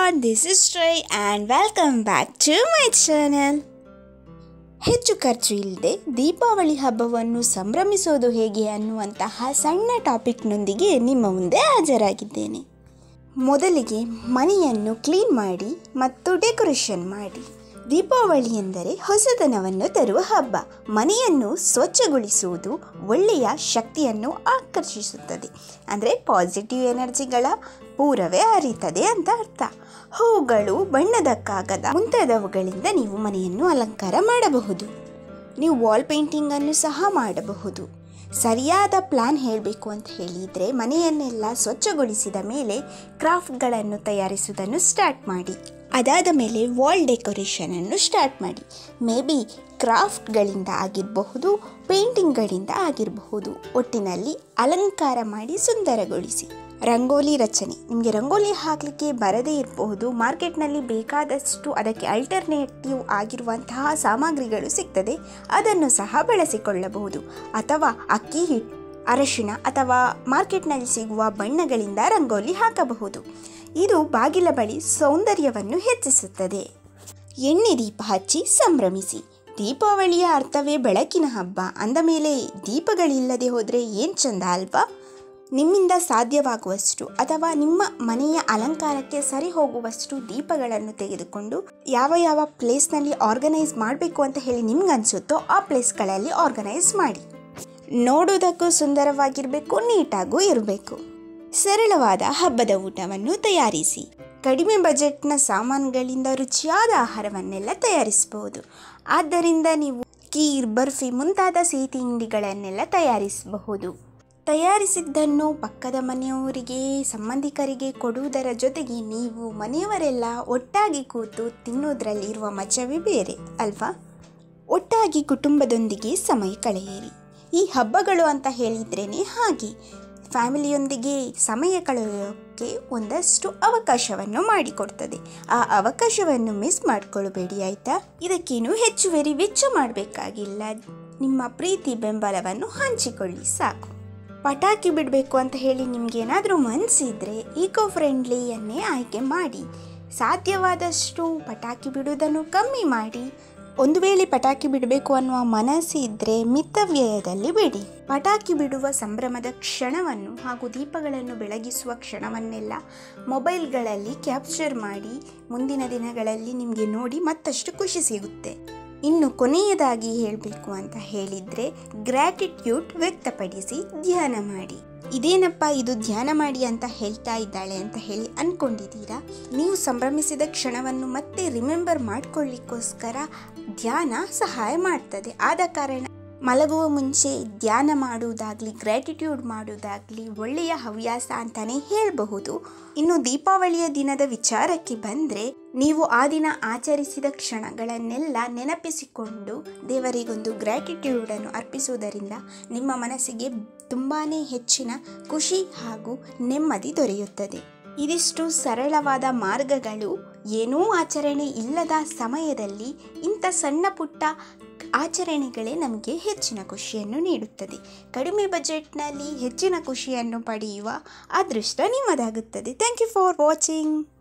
everyone, this is Trey and welcome back to my channel. ಹೆಚ್ಚು ಖರ್ಚು ಇಲ್ಲದೆ ದೀಪಾವಳಿ ಹಬ್ಬವನ್ನು ಸಂಭ್ರಮಿಸೋದು ಹೇಗೆ ಅನ್ನುವಂತಹ ಸಣ್ಣ ಟಾಪಿಕ್ನೊಂದಿಗೆ ನಿಮ್ಮ ಮುಂದೆ ಹಾಜರಾಗಿದ್ದೇನೆ ಮೊದಲಿಗೆ ಮನೆಯನ್ನು ಕ್ಲೀನ್ ಮಾಡಿ ಮತ್ತು ಡೆಕೋರೇಷನ್ ಮಾಡಿ ದೀಪಾವಳಿ ಎಂದರೆ ಹೊಸತನವನ್ನು ತರುವ ಹಬ್ಬ ಮನೆಯನ್ನು ಸ್ವಚ್ಛಗೊಳಿಸುವುದು ಒಳ್ಳೆಯ ಶಕ್ತಿಯನ್ನು ಆಕರ್ಷಿಸುತ್ತದೆ ಅಂದರೆ ಪಾಸಿಟಿವ್ ಎನರ್ಜಿಗಳ ಪೂರವೇ ಹರಿತದೆ ಅಂತ ಅರ್ಥ ಹೂಗಳು ಬಣ್ಣದ ಕಾಗದ ಮುಂತಾದವುಗಳಿಂದ ನೀವು ಮನೆಯನ್ನು ಅಲಂಕಾರ ಮಾಡಬಹುದು ನೀವು ವಾಲ್ ಪೇಂಟಿಂಗನ್ನು ಸಹ ಮಾಡಬಹುದು ಸರಿಯಾದ ಪ್ಲಾನ್ ಹೇಳಬೇಕು ಅಂತ ಹೇಳಿದರೆ ಮನೆಯನ್ನೆಲ್ಲ ಸ್ವಚ್ಛಗೊಳಿಸಿದ ಮೇಲೆ ಕ್ರಾಫ್ಟ್ಗಳನ್ನು ತಯಾರಿಸುವುದನ್ನು ಸ್ಟಾರ್ಟ್ ಮಾಡಿ ಅದಾದ ಮೇಲೆ ವಾಲ್ ಡೆಕೋರೇಷನನ್ನು ಸ್ಟಾರ್ಟ್ ಮಾಡಿ ಮೇ ಬಿ ಕ್ರಾಫ್ಟ್ಗಳಿಂದ ಆಗಿರಬಹುದು ಪೇಂಟಿಂಗ್ಗಳಿಂದ ಆಗಿರಬಹುದು ಒಟ್ಟಿನಲ್ಲಿ ಅಲಂಕಾರ ಮಾಡಿ ಸುಂದರಗೊಳಿಸಿ ರಂಗೋಲಿ ರಚನೆ ನಿಮಗೆ ರಂಗೋಲಿ ಹಾಕಲಿಕ್ಕೆ ಬರದೇ ಇರಬಹುದು ಮಾರ್ಕೆಟ್ನಲ್ಲಿ ಬೇಕಾದಷ್ಟು ಅದಕ್ಕೆ ಅಲ್ಟರ್ನೇಟಿವ್ ಆಗಿರುವಂತಹ ಸಾಮಗ್ರಿಗಳು ಸಿಗ್ತದೆ ಅದನ್ನು ಸಹ ಬಳಸಿಕೊಳ್ಳಬಹುದು ಅಥವಾ ಅಕ್ಕಿ ಹಿಟ್ಟು ಅರಶಿಣ ಅಥವಾ ಮಾರ್ಕೆಟ್ನಲ್ಲಿ ಸಿಗುವ ಬಣ್ಣಗಳಿಂದ ರಂಗೋಲಿ ಹಾಕಬಹುದು ಇದು ಬಾಗಿಲ ಬಳಿ ಸೌಂದರ್ಯವನ್ನು ಹೆಚ್ಚಿಸುತ್ತದೆ ಎಣ್ಣೆ ದೀಪ ಹಚ್ಚಿ ಸಂಭ್ರಮಿಸಿ ದೀಪಾವಳಿಯ ಅರ್ಥವೇ ಬೆಳಕಿನ ಹಬ್ಬ ಅಂದ ಮೇಲೆ ದೀಪಗಳಿಲ್ಲದೆ ಹೋದರೆ ಏನು ಚಂದ ಅಲ್ವಾ ನಿಮ್ಮಿಂದ ಸಾಧ್ಯವಾಗುವಷ್ಟು ಅಥವಾ ನಿಮ್ಮ ಮನೆಯ ಅಲಂಕಾರಕ್ಕೆ ಸರಿ ಹೋಗುವಷ್ಟು ದೀಪಗಳನ್ನು ತೆಗೆದುಕೊಂಡು ಯಾವ ಯಾವ ಪ್ಲೇಸ್ನಲ್ಲಿ ಆರ್ಗನೈಸ್ ಮಾಡಬೇಕು ಅಂತ ಹೇಳಿ ನಿಮ್ಗೆ ಅನಿಸುತ್ತೋ ಆ ಪ್ಲೇಸ್ಗಳಲ್ಲಿ ಆರ್ಗನೈಸ್ ಮಾಡಿ ನೋಡೋದಕ್ಕೂ ಸುಂದರವಾಗಿರಬೇಕು ನೀಟಾಗೂ ಇರಬೇಕು ಸರಳವಾದ ಹಬ್ಬದ ಊಟವನ್ನು ತಯಾರಿಸಿ ಕಡಿಮೆ ಬಜೆಟ್ನ ಸಾಮಾನುಗಳಿಂದ ರುಚಿಯಾದ ಆಹಾರವನ್ನೆಲ್ಲ ತಯಾರಿಸಬಹುದು ಆದ್ದರಿಂದ ನೀವು ಕೀರ್ ಬರ್ಫಿ ಮುಂತಾದ ಸಿಹಿ ತಿಂಡಿಗಳನ್ನೆಲ್ಲ ತಯಾರಿಸಬಹುದು ತಯಾರಿಸಿದ್ದನ್ನು ಪಕ್ಕದ ಮನೆಯವರಿಗೆ ಸಂಬಂಧಿಕರಿಗೆ ಕೊಡುವುದರ ಜೊತೆಗೆ ನೀವು ಮನೆಯವರೆಲ್ಲ ಒಟ್ಟಾಗಿ ಕೂತು ತಿನ್ನೋದ್ರಲ್ಲಿ ಇರುವ ಮಜವೇ ಬೇರೆ ಅಲ್ವಾ ಒಟ್ಟಾಗಿ ಕುಟುಂಬದೊಂದಿಗೆ ಸಮಯ ಕಳೆಯಿರಿ ಈ ಹಬ್ಬಗಳು ಅಂತ ಹೇಳಿದ್ರೇ ಹಾಗೆ ಫ್ಯಾಮಿಲಿಯೊಂದಿಗೆ ಸಮಯ ಕಳೆಯೋಕ್ಕೆ ಒಂದಷ್ಟು ಅವಕಾಶವನ್ನು ಮಾಡಿಕೊಡ್ತದೆ ಆ ಅವಕಾಶವನ್ನು ಮಿಸ್ ಮಾಡಿಕೊಳ್ಬೇಡಿ ಆಯಿತಾ ಇದಕ್ಕೇನು ಹೆಚ್ಚುವರಿ ವೆಚ್ಚ ಮಾಡಬೇಕಾಗಿಲ್ಲ ನಿಮ್ಮ ಪ್ರೀತಿ ಬೆಂಬಲವನ್ನು ಹಂಚಿಕೊಳ್ಳಿ ಸಾಕು ಪಟಾಕಿ ಬಿಡಬೇಕು ಅಂತ ಹೇಳಿ ನಿಮಗೇನಾದರೂ ಮನಸ್ಸಿದ್ರೆ ಈಕೋ ಫ್ರೆಂಡ್ಲಿಯನ್ನೇ ಆಯ್ಕೆ ಮಾಡಿ ಸಾಧ್ಯವಾದಷ್ಟು ಪಟಾಕಿ ಬಿಡುವುದನ್ನು ಕಮ್ಮಿ ಮಾಡಿ ಒಂದು ವೇಳೆ ಪಟಾಕಿ ಬಿಡಬೇಕು ಅನ್ನುವ ಮನಸ್ಸು ಇದ್ದರೆ ಮಿತವ್ಯಯದಲ್ಲಿ ಬಿಡಿ ಪಟಾಕಿ ಬಿಡುವ ಸಂಭ್ರಮದ ಕ್ಷಣವನ್ನು ಹಾಗೂ ದೀಪಗಳನ್ನು ಬೆಳಗಿಸುವ ಕ್ಷಣವನ್ನೆಲ್ಲ ಮೊಬೈಲ್ಗಳಲ್ಲಿ ಕ್ಯಾಪ್ಚರ್ ಮಾಡಿ ಮುಂದಿನ ದಿನಗಳಲ್ಲಿ ನಿಮಗೆ ನೋಡಿ ಮತ್ತಷ್ಟು ಖುಷಿ ಸಿಗುತ್ತೆ ಇನ್ನು ಕೊನೆಯದಾಗಿ ಹೇಳಬೇಕು ಅಂತ ಹೇಳಿದರೆ ಗ್ರ್ಯಾಟಿಟ್ಯೂಡ್ ವ್ಯಕ್ತಪಡಿಸಿ ಧ್ಯಾನ ಮಾಡಿ ಇದೇನಪ್ಪ ಇದು ಧ್ಯಾನ ಮಾಡಿ ಅಂತ ಹೇಳ್ತಾ ಇದ್ದಾಳೆ ಅಂತ ಹೇಳಿ ಅಂದ್ಕೊಂಡಿದ್ದೀರಾ ನೀವು ಸಂಭ್ರಮಿಸಿದ ಕ್ಷಣವನ್ನು ಮತ್ತೆ ರಿಮೆಂಬರ್ ಮಾಡ್ಕೊಳ್ಳಿಕ್ಕೋಸ್ಕರ ಧ್ಯಾನ ಸಹಾಯ ಮಾಡ್ತದೆ ಆದ ಕಾರಣ ಮಲಗುವ ಮುಂಚೆ ಧ್ಯಾನ ಮಾಡುವುದಾಗಲಿ ಗ್ರ್ಯಾಟಿಟ್ಯೂಡ್ ಮಾಡುವುದಾಗಲಿ ಒಳ್ಳೆಯ ಹವ್ಯಾಸ ಅಂತಲೇ ಹೇಳಬಹುದು ಇನ್ನು ದೀಪಾವಳಿಯ ದಿನದ ವಿಚಾರಕ್ಕೆ ಬಂದರೆ ನೀವು ಆ ದಿನ ಆಚರಿಸಿದ ಕ್ಷಣಗಳನ್ನೆಲ್ಲ ನೆನಪಿಸಿಕೊಂಡು ದೇವರಿಗೊಂದು ಗ್ರ್ಯಾಟಿಟ್ಯೂಡನ್ನು ಅರ್ಪಿಸುವುದರಿಂದ ನಿಮ್ಮ ಮನಸ್ಸಿಗೆ ತುಂಬಾ ಹೆಚ್ಚಿನ ಖುಷಿ ಹಾಗೂ ನೆಮ್ಮದಿ ದೊರೆಯುತ್ತದೆ ಇದಿಷ್ಟು ಸರಳವಾದ ಮಾರ್ಗಗಳು ಏನೂ ಆಚರಣೆ ಇಲ್ಲದ ಸಮಯದಲ್ಲಿ ಇಂಥ ಸಣ್ಣ ಪುಟ್ಟ ಆಚರಣೆಗಳೇ ನಮಗೆ ಹೆಚ್ಚಿನ ಖುಷಿಯನ್ನು ನೀಡುತ್ತದೆ ಕಡಿಮೆ ಬಜೆಟ್ನಲ್ಲಿ ಹೆಚ್ಚಿನ ಖುಷಿಯನ್ನು ಪಡೆಯುವ ಅದೃಷ್ಟ ನಿಮ್ಮದಾಗುತ್ತದೆ ಥ್ಯಾಂಕ್ ಯು ಫಾರ್ ವಾಚಿಂಗ್